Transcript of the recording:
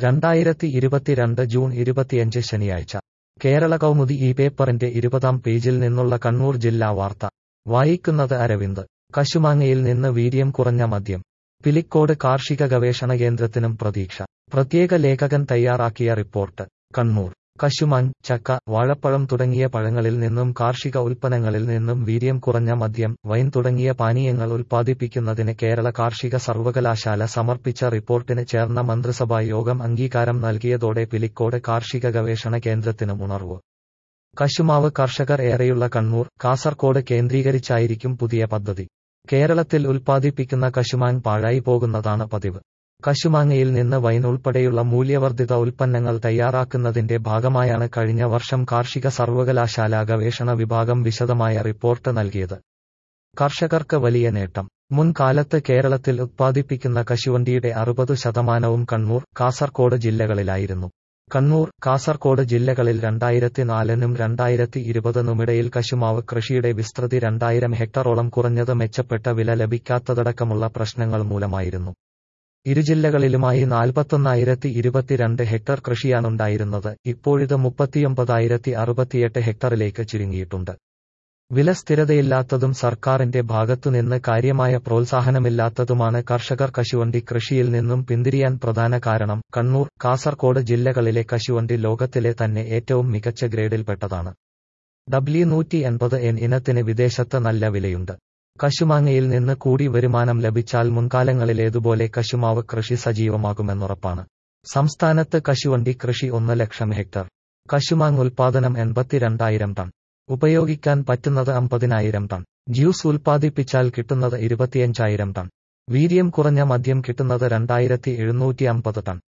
രണ്ടായിരത്തി ഇരുപത്തിരണ്ട് ജൂൺ ഇരുപത്തിയഞ്ച് ശനിയാഴ്ച കേരള കൗമുദി ഈ പേപ്പറിന്റെ ഇരുപതാം പേജിൽ നിന്നുള്ള കണ്ണൂർ ജില്ലാ വാർത്ത വായിക്കുന്നത് അരവിന്ദ് കശുമാങ്ങയിൽ നിന്ന് വീര്യം കുറഞ്ഞ മദ്യം പിലിക്കോട് കാർഷിക ഗവേഷണ കേന്ദ്രത്തിനും പ്രതീക്ഷ പ്രത്യേക ലേഖകൻ തയ്യാറാക്കിയ റിപ്പോർട്ട് കണ്ണൂർ കശുമാൻ ചക്ക വാഴപ്പഴം തുടങ്ങിയ പഴങ്ങളിൽ നിന്നും കാർഷിക ഉൽപ്പന്നങ്ങളിൽ നിന്നും വീര്യം കുറഞ്ഞ മദ്യം വൈൻ തുടങ്ങിയ പാനീയങ്ങൾ ഉൽപ്പാദിപ്പിക്കുന്നതിന് കേരള കാർഷിക സർവകലാശാല സമർപ്പിച്ച റിപ്പോർട്ടിന് ചേർന്ന മന്ത്രിസഭാ യോഗം അംഗീകാരം നൽകിയതോടെ പിലിക്കോട് കാർഷിക ഗവേഷണ കേന്ദ്രത്തിനും ഉണർവ് കശുമാവ് കർഷകർ ഏറെയുള്ള കണ്ണൂർ കാസർകോട് കേന്ദ്രീകരിച്ചായിരിക്കും പുതിയ പദ്ധതി കേരളത്തിൽ ഉൽപ്പാദിപ്പിക്കുന്ന കശുമാൻ പാഴായി പോകുന്നതാണ് പതിവ് കശുമാങ്ങയിൽ നിന്ന് വൈൻ ഉൾപ്പെടെയുള്ള മൂല്യവർദ്ധിത ഉൽപ്പന്നങ്ങൾ തയ്യാറാക്കുന്നതിന്റെ ഭാഗമായാണ് കഴിഞ്ഞ വർഷം കാർഷിക സർവകലാശാല ഗവേഷണ വിഭാഗം വിശദമായ റിപ്പോർട്ട് നൽകിയത് കർഷകർക്ക് വലിയ നേട്ടം മുൻകാലത്ത് കേരളത്തിൽ ഉത്പാദിപ്പിക്കുന്ന കശുവണ്ടിയുടെ അറുപത് ശതമാനവും കണ്ണൂർ കാസർകോട് ജില്ലകളിലായിരുന്നു കണ്ണൂർ കാസർകോട് ജില്ലകളിൽ രണ്ടായിരത്തി നാലിനും രണ്ടായിരത്തി ഇരുപതിനുമിടയിൽ കശുമാവ് കൃഷിയുടെ വിസ്തൃതി രണ്ടായിരം ഹെക്ടറോളം കുറഞ്ഞത് മെച്ചപ്പെട്ട വില ലഭിക്കാത്തതടക്കമുള്ള പ്രശ്നങ്ങൾ മൂലമായിരുന്നു ഇരു ജില്ലകളിലുമായി നാൽപ്പത്തൊന്നായിരത്തി ഇരുപത്തിരണ്ട് ഹെക്ടർ കൃഷിയാണുണ്ടായിരുന്നത് ഇപ്പോഴിത് മുപ്പത്തിയൊമ്പതായിരത്തി അറുപത്തിയെട്ട് ഹെക്ടറിലേക്ക് ചുരുങ്ങിയിട്ടുണ്ട് വില സ്ഥിരതയില്ലാത്തതും സർക്കാരിന്റെ ഭാഗത്തുനിന്ന് കാര്യമായ പ്രോത്സാഹനമില്ലാത്തതുമാണ് കർഷകർ കശുവണ്ടി കൃഷിയിൽ നിന്നും പിന്തിരിയാൻ പ്രധാന കാരണം കണ്ണൂർ കാസർകോട് ജില്ലകളിലെ കശുവണ്ടി ലോകത്തിലെ തന്നെ ഏറ്റവും മികച്ച ഗ്രേഡിൽപ്പെട്ടതാണ് ഡബ്ല്യു നൂറ്റി എൺപത് എൻ ഇനത്തിന് വിദേശത്ത് നല്ല വിലയുണ്ട് കശുമാങ്ങയിൽ നിന്ന് കൂടി വരുമാനം ലഭിച്ചാൽ മുൻകാലങ്ങളിലേതുപോലെ കശുമാവ് കൃഷി സജീവമാകുമെന്നുറപ്പാണ് സംസ്ഥാനത്ത് കശുവണ്ടി കൃഷി ഒന്ന് ലക്ഷം ഹെക്ടർ കശുമാങ് ഉൽപാദനം എൺപത്തിരണ്ടായിരം ടൺ ഉപയോഗിക്കാൻ പറ്റുന്നത് അമ്പതിനായിരം ടൺ ജ്യൂസ് ഉൽപ്പാദിപ്പിച്ചാൽ കിട്ടുന്നത് ഇരുപത്തിയഞ്ചായിരം ടൺ വീര്യം കുറഞ്ഞ മദ്യം കിട്ടുന്നത് രണ്ടായിരത്തി എഴുന്നൂറ്റി അമ്പത് ടൺ